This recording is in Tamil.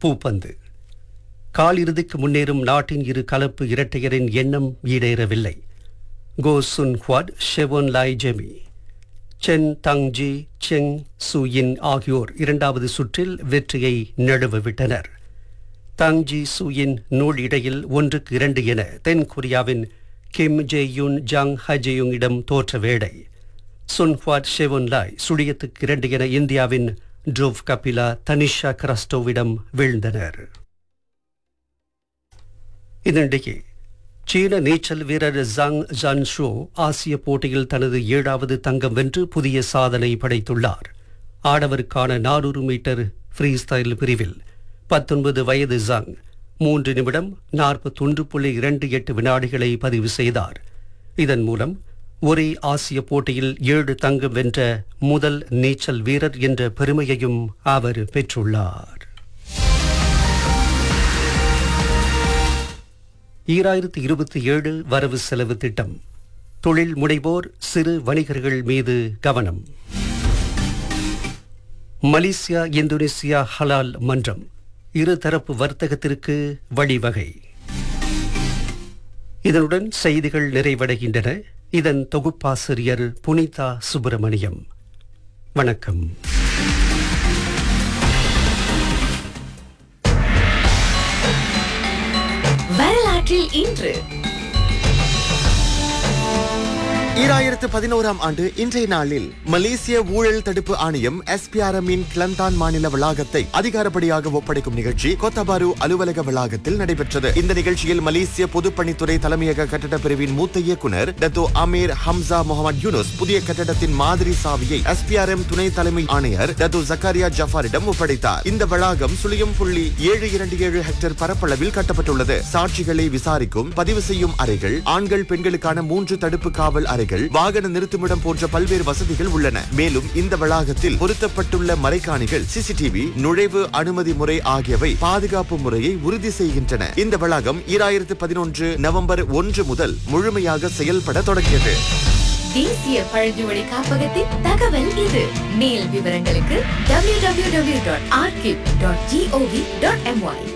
பூப்பந்து காலிறுதிக்கு முன்னேறும் நாட்டின் இரு கலப்பு இரட்டையரின் எண்ணம் ஈடேறவில்லை Goh Soon Huat Shevon Lai Jemie Chen Tang Jie Cheng Su Yin ஆகியோர் இரண்டாவது சுற்றில் வெற்றியை நழுவ விட்டனர் தங்ஜி சுயின் நூல் இடையில் ஒன்றுக்கு இரண்டு என தென் கொரியாவின் கிம் ஜே யுன் ஜாங் ஹஜேயுங்கிடம் தோற்ற வேடை சுன்ஹுவாட் ஷெவோன் லாய் சுழியத்துக்கு இரண்டு என இந்தியாவின் ட்ரோவ் கபிலா தனிஷா கிரஸ்டோவிடம் வீழ்ந்தனர் இதனிடையே சீன நீச்சல் வீரர் ஜாங் ஜான்ஷோ ஆசிய போட்டியில் தனது ஏழாவது தங்கம் வென்று புதிய சாதனை படைத்துள்ளார் ஆடவருக்கான நானூறு மீட்டர் ஃப்ரீ ஸ்டைல் பிரிவில் பத்தொன்பது வயது ஜாங் மூன்று நிமிடம் நாற்பத்தொன்று புள்ளி இரண்டு எட்டு வினாடிகளை பதிவு செய்தார் இதன் மூலம் ஒரே ஆசிய போட்டியில் ஏழு தங்கம் வென்ற முதல் நீச்சல் வீரர் என்ற பெருமையையும் அவர் பெற்றுள்ளார் ஈராயிரத்து இருபத்தி ஏழு வரவு செலவு திட்டம் தொழில் முனைவோர் சிறு வணிகர்கள் மீது கவனம் மலேசியா இந்தோனேசியா ஹலால் மன்றம் இருதரப்பு வர்த்தகத்திற்கு வழிவகை இதனுடன் செய்திகள் நிறைவடைகின்றன இதன் தொகுப்பாசிரியர் புனிதா சுப்பிரமணியம் வணக்கம் வரலாற்றில் இன்று ஈராயிரத்து பதினோராம் ஆண்டு இன்றைய நாளில் மலேசிய ஊழல் தடுப்பு ஆணையம் எஸ்பிஆர்எம் இன் கிளந்தான் மாநில வளாகத்தை அதிகாரப்படியாக ஒப்படைக்கும் நிகழ்ச்சி கொத்தபாரு அலுவலக வளாகத்தில் நடைபெற்றது இந்த நிகழ்ச்சியில் மலேசிய பொதுப்பணித்துறை தலைமையக கட்டட பிரிவின் மூத்த இயக்குனர் Dato Amir Hamzah Mohammed Yunus புதிய கட்டடத்தின் மாதிரி சாவியை எஸ்பிஆர்எம் துணை தலைமை ஆணையர் டத்தோ ஜக்காரியா ஜஃபாரிடம் ஒப்படைத்தார் இந்த வளாகம் சுழியம் புள்ளி ஏழு இரண்டு ஏழு ஹெக்டேர் பரப்பளவில் கட்டப்பட்டுள்ளது சாட்சிகளை விசாரிக்கும் பதிவு செய்யும் அறைகள் ஆண்கள் பெண்களுக்கான மூன்று தடுப்பு காவல் அறைகள் வாகன நிறுத்துமிடம் போன்ற பல்வேறு வசதிகள் உள்ளன மேலும் இந்த வளாகத்தில் பொருத்தப்பட்டுள்ள மறைக்காணிகள் சிசிடிவி நுழைவு அனுமதி முறை ஆகியவை பாதுகாப்பு முறையை உறுதி செய்கின்றன இந்த வளாகம் ஈராயிரத்து பதினொன்று நவம்பர் ஒன்று முதல் முழுமையாக செயல்பட தொடங்கியது தேசிய பழங்குடி காப்பகத்தின் தகவல் இது மேல் விவரங்களுக்கு www.archive.gov.my